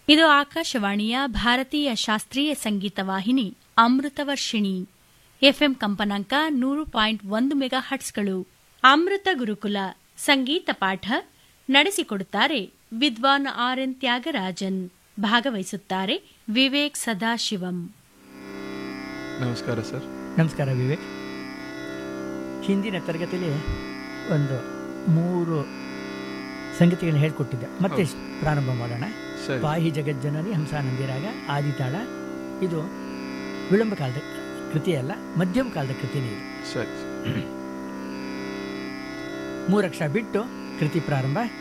ಇದು ಆಕಾಶವಾಣಿಯ ಭಾರತೀಯ ಶಾಸ್ತ್ರೀಯ ಸಂಗೀತ ವಾಹಿನಿ ಅಮೃತವರ್ಷಿಣಿ ಎಫ್ಎಂ ಕಂಪನಾಂಕ ನೂರು ಪಾಯಿಂಟ್ ಒಂದು ಮೆಗಾ ಹಟ್ಸ್ಗಳು ಅಮೃತ ಗುರುಕುಲ ಸಂಗೀತ ಪಾಠ ನಡೆಸಿಕೊಡುತ್ತಾರೆ ವಿದ್ವಾನ್ ಆರ್ ಎನ್ ತ್ಯಾಗರಾಜನ್ ಭಾಗವಹಿಸುತ್ತಾರೆ ವಿವೇಕ್ ಸದಾಶಿವಂ ನಮಸ್ಕಾರ ಸರ್ ನಮಸ್ಕಾರ ವಿವೇಕ್ ಹಿಂದಿನ ತರಗತಿಯಲ್ಲಿ ಒಂದು ಮೂರು ಸಂಗತಿಗಳನ್ನ ಹೇಳ್ಕೊಟ್ಟಿದ್ದೆ ಮತ್ತೆ ಹೌದು. ಪ್ರಾರಂಭ ಮಾಡೋಣ ಸರಿ ಪಾಹಿ ಜಗಜ್ಜನನಿ ಹಂಸಾನಂದಿರಾಗ ಆದಿತಾಳ ಇದು ವಿಳಂಬ ಕಾಲದ ಕೃತಿಯಲ್ಲ ಮಧ್ಯಮ ಕಾಲದ ಕೃತಿನೇ ಇದು ಸರಿ ಮೂರಕ್ಷರ ಬಿಟ್ಟು ಕೃತಿ ಪ್ರಾರಂಭ